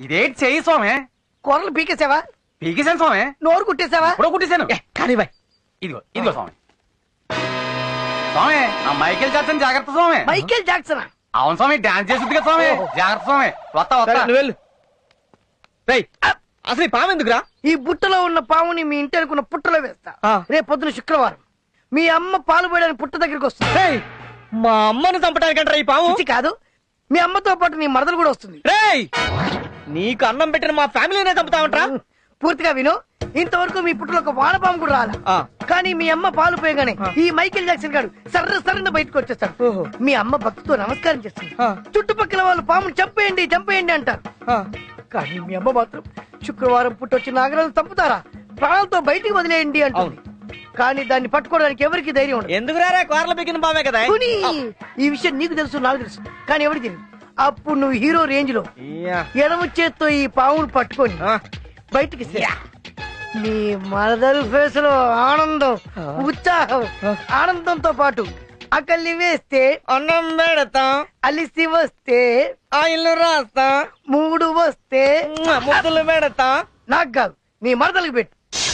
ఇదేంటి చెయ్యి స్వామి కూరలు పీకేసావా పీకేశాను స్వామి నోరు కుట్టేసావా ఇప్పుడు కుట్టేశాను కానీ బాయ్ ఇదిగో ఇదిగో స్వామి స్వామి ఆ మైకేల్ జాక్సన్ జాగ్రత్త స్వామి మైకేల్ జాక్సన్ అవును స్వామి డాన్స్ చేస్తుంది కదా స్వామి జాగ్రత్త స్వామి వస్తా వస్తా నువ్వు వెళ్ళు రేయ్ అసలు ఈ పాము ఎందుకురా ఈ బుట్టలో ఉన్న పాముని మీ ఇంటి అనుకున్న పుట్టలో వేస్తా ఆ. రేపు పొద్దున శుక్రవారం మీ అమ్మ పాలు పోయడానికి పుట్ట దగ్గరికి వస్తుంది రేయ్ మా అమ్మను చంపడానికంటారా ఈ పాము పిచ్చి కాదు మీ అమ్మతో పాటు నీ మరదలు కూడా వస్తుంది రేయ్ నీకు అన్నం పెట్టిన మా ఫ్యామిలీనే చంపుతావంట్రా పూర్తిగా విను ఇంతవరకు మీ పుట్టలో ఒక వానపాము కూడా రాలా ఆ. కానీ మీ అమ్మ పాలు పోయగానే ఈ మైకేల్ జాక్సన్ గారు సర్ర సర్రన బయటకు వచ్చేస్తాడు ఓహో. మీ అమ్మ భక్తితో నమస్కారం చేస్తుంది ఆ. చుట్టుపక్కల వాళ్ళు పాముని చంపేయండి చంపేయండి అంటారు ఆ. కానీ మీ అమ్మ మాత్రం శుక్రవారం పుట్టొచ్చి నాగరాజు చంపుతారా ప్రాణాలతో బయటికి వదిలేయండి అంటుంది కానీ దాన్ని పట్టుకోవడానికి ఎవరికి ధైర్యం ఉండదు ఎందుకు రారా కూరలు బిగిన పామే కదా పోనీ, ఈ విషయం నీకు తెలుసు నాకు తెలుసు కానీ ఎవరికి తెలియదు అప్పుడు నువ్వు హీరో రేంజ్ లో యా. ఎడమ చేత్తో ఈ పావును పట్టుకొని ఆ. బయటికి ఇస్తే నీ మరదలు ఫేస్ లో ఆనందం ఉత్సాహం ఆనందంతో పాటు అకల్లి వేస్తే అన్నం పెడతాం అలిసి వస్తే ఆయిల్ రాస్తాం మూడు వస్తే ముద్దులు పెడతాం నాకు కాదు నీ మరదలకు పెట్టు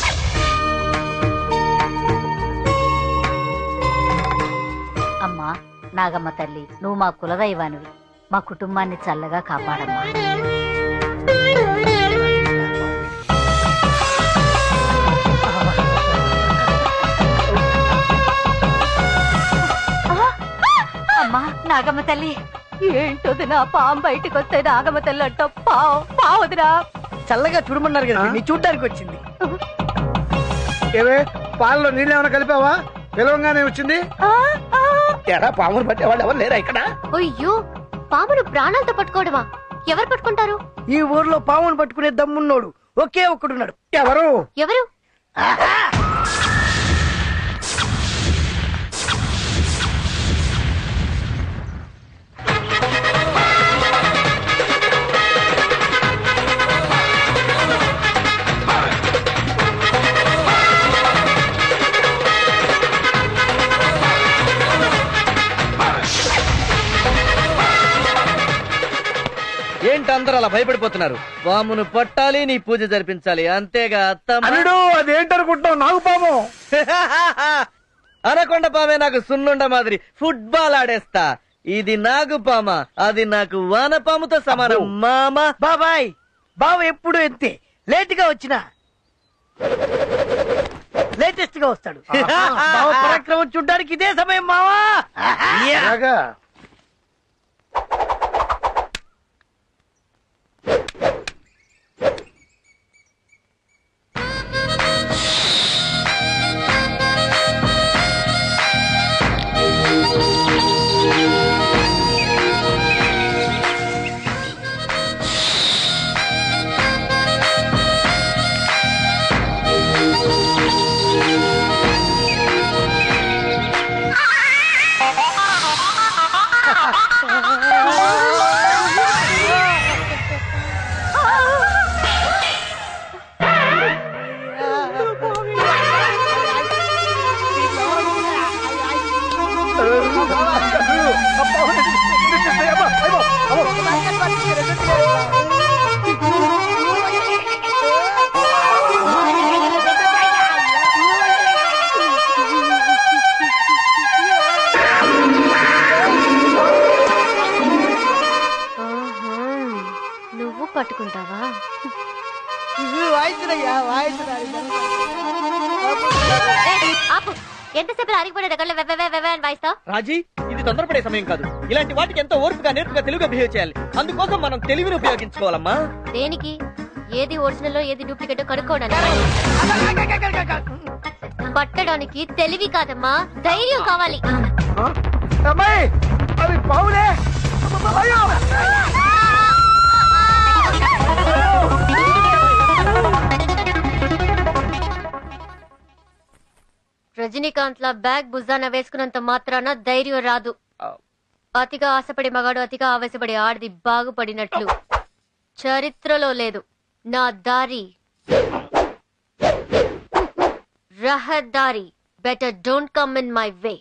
అమ్మా నాగమ్మ తల్లి నువ్వు మా కులదైవానివి మా కుటుంబాన్ని చల్లగా కాపాడమ్మా అమ్మా నాగమ్మ తల్లి ఏంటోది నా పాము బయటకు వస్తే నాగమ్మ తల్లి అంట పావు పావుదిరా చల్లగా చూడమన్నారు కదా నీ చూడ్డానికి వచ్చింది ఏవే పాలలో నీళ్ళు ఏమైనా కలిపావా పిలవంగానే వచ్చింది ఎరా పాములు పట్టేవాళ్ళు ఎవరు లేరా ఇక్కడ అయ్యో పామును ప్రాణాలతో పట్టుకోవడమా ఎవరు పట్టుకుంటారు ఈ ఊర్లో పావును పట్టుకునే దమ్మున్నోడు ఒకే ఒక్కడున్నాడు ఎవరు ఎవరు ఏంటి అందరూ అలా భయపడిపోతున్నారు పామును పట్టాలి నీ పూజ జరిపించాలి అంతేగా అత్తమ్మ అల్లుడు అదేంటనుకుంటున్నావు నాకు పాము అనకొండ పామే నాకు సున్నుండ మాదిరి ఫుట్బాల్ ఆడేస్తా ఇది నాగు పామ అది నాకు వానపాముతో సమానం మామ బాబాయ్ బావ ఎప్పుడు ఎంతే లేట్ గా వచ్చినా లేటెస్ట్ గా వస్తాడు బావ పరాక్రమం చూడ్డానికి ఇదే సమయం మావా అలాగా ఆహా, నువ్వు పట్టుకుంటావా వాయిస్తున్నయ్యా వాయిస్తున్నాడు ఏయ్, ఆపు ఎంతసేపు అరిగిపడే దగ్గర వెవ్వ వెవ్వ వెవ్వ అని వాయిస్తావు రాజీ ఇది తొందరపడే సమయం కాదు ఇలాంటి వాటికి ఎంతో ఓర్పుగా నేర్పుగా తెలుగుగా బిహేవ్ చేయాలి అందుకోసం మనం తెలివిని ఉపయోగించుకోవాలమ్మా దేనికి ఏది ఒరిజినల్ ఏది డూప్లికేట్ కనుక్కోవడానికి పట్టడానికి తెలివి కాదమ్మా ధైర్యం కావాలి అమ్మాయి అవి పావులే అయ్యో! రజనీకాంత్ లా బ్యాగ్ భుజాన వేసుకున్నంత మాత్రాన ధైర్యం రాదు అతిగా ఆశపడే మగాడు అతిగా ఆవేశపడే ఆడది బాగుపడినట్లు చరిత్రలో లేదు నా దారి రహదారి better don't come in my way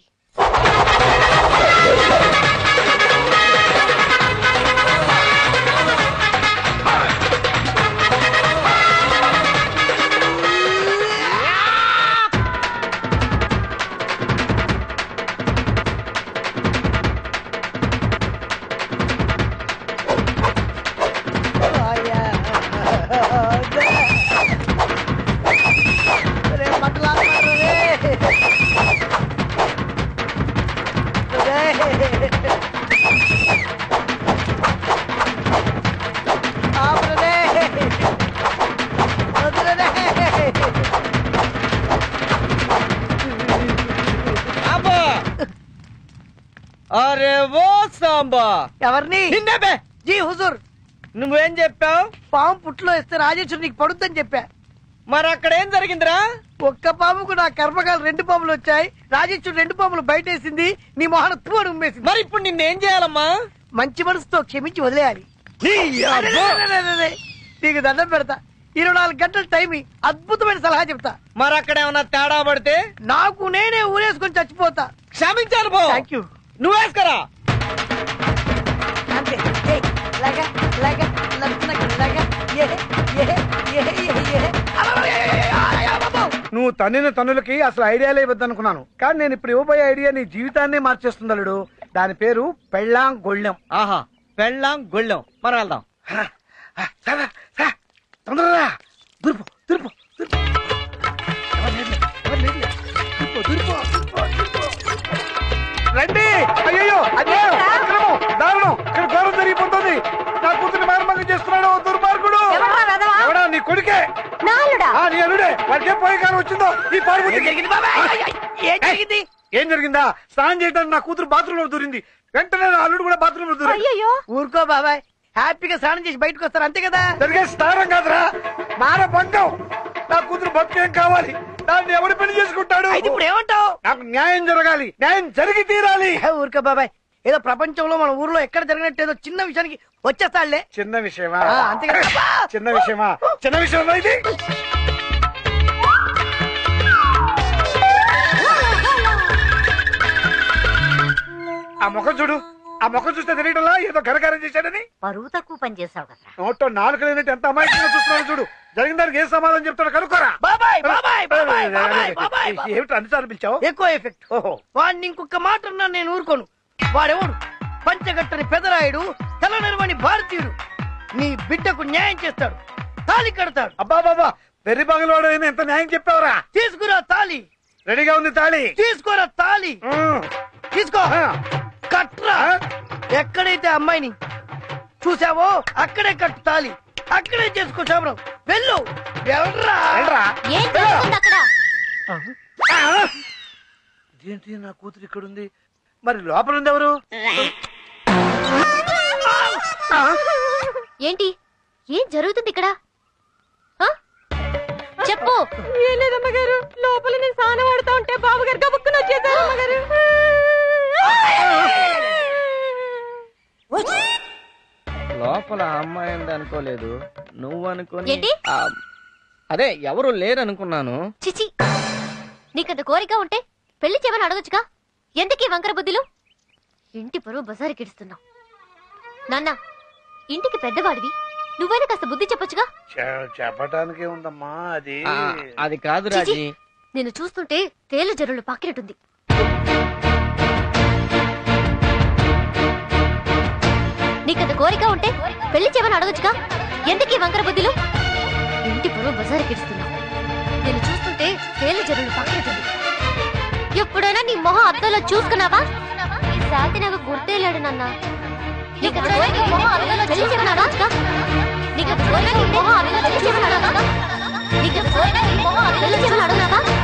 అరే ఓ సాంబా ఎవరిని నిన్నే బే జీ హుజూర్ నువ్వేం చెప్పావు పాము పుట్లో ఇస్తే రాజేశ్వరు నీకు పడుద్దని చెప్పా మరి అక్కడ ఏం జరిగిందిరా ఒక్క పాముకు నా కర్మకాలు రెండు పాములు వచ్చాయి రాజేశ్వరు రెండు పాములు బయటేసింది నీ మొహన తూడు ఉమ్మేసింది మరి ఇప్పుడు నిన్నేం చేయాలమ్మా మంచి మనసుతో క్షమించి వదిలేయాలి అరే, అరే, అరే, అరే, అరే. నీకు దండం పెడతా ఇరవై నాలుగు గంటల టైం ఇయ్యి. అద్భుతమైన సలహా చెప్తా మరి అక్కడ ఏమన్నా తేడా పడితే నాకు నేనే ఊరేసుకొని చచ్చిపోతా క్షమించాను పో థ్యాంక్ యూ నువ్వేసుకరా అంతే ఏయ్, ఇలాగా ఇలాగా నడుస్తున్నా ఇలాగా ఏ ఏ ఏ ఏ ఏ అబ్బబ్బ, ఏ, ఏ, ఆ, ఆ, బాబు. నువ్వు తన్నిన తన్నులకి అసలు ఐడియాలే ఇవ్వద్దనుకున్నాను కానీ నేను ఇప్పుడు ఇవ్వబోయే ఐడియా నీ జీవితాన్నే మార్చేస్తుంది అల్లుడు దాని పేరు పెళ్ళాం గొళ్ళెం ఆహా పెళ్ళాం గొళ్ళెం మనం వెళ్దాం సరే సరే తొందరరా దుర్పు దుర్పు దుర్పు ఎవరు లేరులే, ఎవరు లేరులే. దుర్పు, దుర్పు, దుర్పు, దుర్పు. రండి అయ్యో అదే అక్రమం దారుణం ఇక్కడ ఘోరం జరిగిపోతుంది నా కూతురు మారమంగం చేస్తున్నాడు దుర్మార్గుడు ఎవర్రా వెధవా? ఎవడా నీ కొడుకే నాలుడా ఆ నీ అల్లుడే వాడికి ఏ పోయే కాలం వచ్చిందో ఈ పాడు ఏం జరిగింది బాబాయ్? అయ్, అయ్, ఏం జరిగింది ఏం జరిగిందా స్నానం చేయడానికి నా కూతురు బాత్రూమ్ లో దూరింది వెంటనే నా అల్లుడు కూడా బాత్రూమ్ లో దూరింది అయ్యయ్యో ఊరుకో బాబాయ్ హ్యాపీగా స్నానం చేసి బయటకు వస్తారు అంతే కదా జరిగే స్నానం కాదురా మాన భంగం నా కూతురు బతికేం కావాలి దాన్ని ఎవడు పెళ్లి చేసుకుంటాడు అయితే ఇప్పుడు ఏమంటావు నాకు న్యాయం జరగాలి న్యాయం జరిగి తీరాలి హే, ఊరుకో బాబాయ్ ఏదో ప్రపంచంలో మన ఊర్లో ఎక్కడ జరిగినట్టు ఏదో చిన్న విషయానికి వచ్చేస్తాడులే చిన్న విషయమా ఆ, అంతే కదా. అబ్బా! చిన్న విషయమా చిన్న విషయమా ఇది ఆ ముఖం చూడు ఆ ముఖం చూస్తే తెలియటంలా ఏదో ఘనకారం చేశాడని బరువు తక్కువ పని చేసావు కదా నోట్లో నాలుగు లేనట్టు ఎంత అమాయకంగా చూస్తున్నాడు చూడు జరిగిన దానికి ఏం సమాధానం చెప్తాడు కనుక్కోరా బాబాయ్ బాబాయ్ బాబాయ్ బాబాయ్ బాబాయ్ ఏమిటి అన్నిసార్లు పిలిచావు ఎక్కువ ఎఫెక్ట్ ఓహో వాడిని ఇంకొక మాట అన్నా నేను ఊరుకోను వాడెవడు పంచగట్టని పెదరాయుడు తల నిర్వని భారతీయుడు నీ బిడ్డకు న్యాయం చేస్తాడు తాలి కడతాడు అబ్బా బాబా వెర్రి బంగళవాడు అయినా ఎంత న్యాయం చెప్పావురా తీసుకురా తాలి రెడీగా ఉంది తాళి తీసుకోరా తాలి ఉమ్. తీసుకో ఆ, కట్రా ఆ? ఎక్కడైతే అమ్మాయిని చూసావో అక్కడే కట్టు తాలి అక్కడే చేసుకో శబరం వెళ్ళు వెళ్ళరా వెళ్ళరా? ఏం జరుగుతుంది అక్కడ ఆ! ఇదేంటి నా కూతురు ఇక్కడ ఉంది మరి లోపల ఉంది ఎవరు ఆ? ఏంటి ఏం జరుగుతుంది ఇక్కడ ఆ? చెప్పు ఏం లేదమ్మగారు లోపల నేను స్నానం ఆడుతా ఉంటే బాబుగారు గబుక్కుని వచ్చేసారు అమ్మగారు లోపల అమ్మాయి ఉంది అనుకోలేదు నువ్వు అనుకోని ఏంటి? ఆ, అదే ఎవరు లేరు అనుకున్నాను చిచి నీకంత కోరిక ఉంటే పెళ్లి చేయమని అడగచ్చుగా ఎందుకీ వంకర బుద్ధులు ఇంటి పరువు బజారు కిడుస్తున్నావు నాన్న ఇంటికి పెద్దవాడివి నువ్వైనా కాస్త బుద్ధి చెప్పొచ్చుగా చె- చెప్పటానికే ఉందమ్మా అది ఆ, అది కాదు చిచి రాజీ నేను చూస్తుంటే తేలు జరులు పాకినట్టుంది నీకంత కోరిక ఉంటే పెళ్లి చేయమని అడగచ్చుగా ఎందుకీ వంకర బుద్ధులు ఇంటి పొలం బజారు కిడుస్తున్నావు నేను చూస్తుంటే తేలు జరులు పాకినట్టుంది ఎప్పుడైనా నీ మొహం అద్దంలో చూసుకున్నావా ఈ శాతి నాకు గుర్తేలేడు నాన్న నీకు ఎప్పుడైనా నీ మొహం అద్దంలో పెళ్లి చేయమని అడగచ్చుగా నీకు ఎప్పుడైనా నీ మొహం అద్దంలో పెళ్లి చేయమని అడగచ్చుగా నీకు ఎప్పుడైనా నీ మొహం అద్దంలో పెళ్లి చేయమని అడగనావా